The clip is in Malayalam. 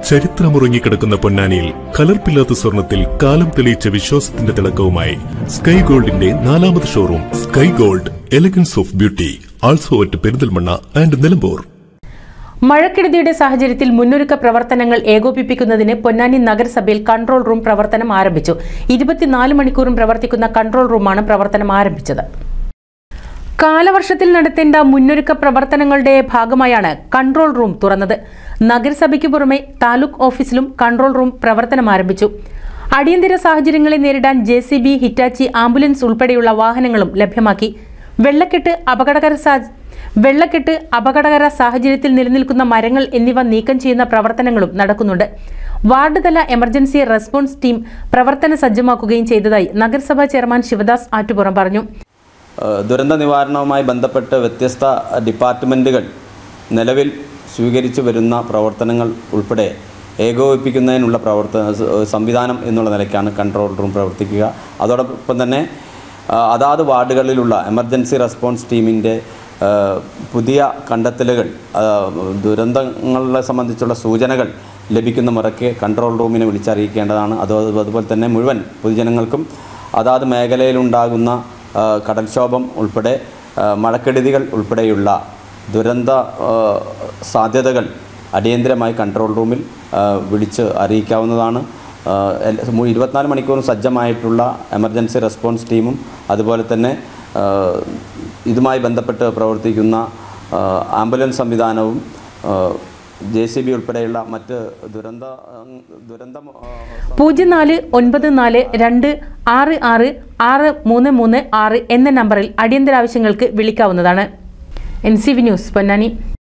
ചരിത്രമുറങ്ങിക്കിടക്കുന്ന പൊന്നാനിയിൽ കലർപ്പില്ലാത്ത സ്വർണത്തിൽ കാലം തെളിയിച്ച വിശ്വാസത്തിന്റെ തിളക്കവുമായി സ്കൈ ഗോൾഡിന്റെ നാലാമത് showroom Sky Gold elegance of beauty also at Perinthalmanna and Nilambur മഴക്കെടുതിയുടെ സാഹചര്യത്തിൽ മുന്നൊരുക്ക പ്രവർത്തനങ്ങൾ ഏകോപിപ്പിക്കുന്നതിന് പൊന്നാനി നഗരസഭയിൽ കൺട്രോൾ റൂം പ്രവർത്തനം ആരംഭിച്ചു ഇരുപത്തിനാല് മണിക്കൂറും പ്രവർത്തിക്കുന്ന കൺട്രോൾ റൂമാണ് പ്രവർത്തനം ആരംഭിച്ചത് കാലവർഷത്തിൽ നടത്തേണ്ട മുന്നൊരുക്ക പ്രവർത്തനങ്ങളുടെ ഭാഗമായാണ് കൺട്രോൾ റൂം തുറന്നത് നഗരസഭയ്ക്ക് പുറമെ താലൂക്ക് ഓഫീസിലും കൺട്രോൾ റൂം പ്രവർത്തനം ആരംഭിച്ചു അടിയന്തര സാഹചര്യങ്ങളെ നേരിടാൻ J C B Hitachi ambulance ഉൾപ്പെടെയുള്ള വാഹനങ്ങളും ലഭ്യമാക്കി വെള്ളക്കെട്ട് അപകടകര സാ വെള്ളക്കെട്ട് അപകടകര സാഹചര്യത്തിൽ നിലനിൽക്കുന്ന മരങ്ങൾ എന്നിവ നീക്കം ചെയ്യുന്ന പ്രവർത്തനങ്ങളും നടക്കുന്നുണ്ട് വാർഡ് തല എമർജൻസി റെസ്പോൺസ് ടീം പ്രവർത്തന സജ്ജമാക്കുകയും ചെയ്തതായി നഗരസഭാ ചെയർമാൻ ശിവദാസ് ആറ്റുപുറം പറഞ്ഞു ഏഹ് ദുരന്ത നിവാരണവുമായി ബന്ധപ്പെട്ട് വ്യത്യസ്ത ഡിപ്പാർട്ട്മെൻറ്റുകൾ നിലവിൽ സ്വീകരിച്ചു വരുന്ന പ്രവർത്തനങ്ങൾ ഉൾപ്പെടെ ഏകോപിപ്പിക്കുന്നതിനുള്ള പ്രവർത്തന സ- സംവിധാനം എന്നുള്ള നിലയ്ക്കാണ് കൺട്രോൾ റൂം പ്രവർത്തിക്കുക അതോടൊപ്പം തന്നെ ആ, അതാത് വാർഡുകളിലുള്ള എമർജൻസി റെസ്പോൺസ് ടീമിൻ്റെ ആ, പുതിയ കണ്ടെത്തലുകൾ ആ, ദുരന്തങ്ങളെ സംബന്ധിച്ചുള്ള സൂചനകൾ ലഭിക്കുന്ന മുറയ്ക്ക് കൺട്രോൾ റൂമിനെ വിളിച്ചറിയിക്കേണ്ടതാണ് അത് അതുപോലെ തന്നെ മുഴുവൻ പൊതുജനങ്ങൾക്കും അതാത് മേഖലയിലുണ്ടാകുന്ന ആ, കടൽക്ഷോഭം ഉൾപ്പെടെ ആ, മഴക്കെടുതികൾ ഉൾപ്പെടെയുള്ള ദുരന്ത ആ, സാധ്യതകൾ അടിയന്തരമായി കൺട്രോൾ റൂമിൽ ആ, വിളിച്ച് അറിയിക്കാവുന്നതാണ് ആ, എൽ- മു- ഇരുപത്തിനാല് മണിക്കൂറും സജ്ജമായിട്ടുള്ള എമർജൻസി റെസ്പോൺസ് ടീമും അതുപോലെ തന്നെ ആ, ഇതുമായി ബന്ധപ്പെട്ട് പ്രവർത്തിക്കുന്ന ആ, ആംബുലൻസ് സംവിധാനവും ജെ സി ബി ഉൾപ്പെടെയുള്ള മറ്റ് ദുരന്ത ദുരന്തം ആ, പൂജ്യം നാല് ഒൻപത് നാല് രണ്ട് ആറ് ആറ് ആറ് മൂന്ന് മൂന്ന് ആറ് എന്ന നമ്പറിൽ അടിയന്തരാവശ്യങ്ങൾക്ക് വിളിക്കാവുന്നതാണ് N C V news Ponnani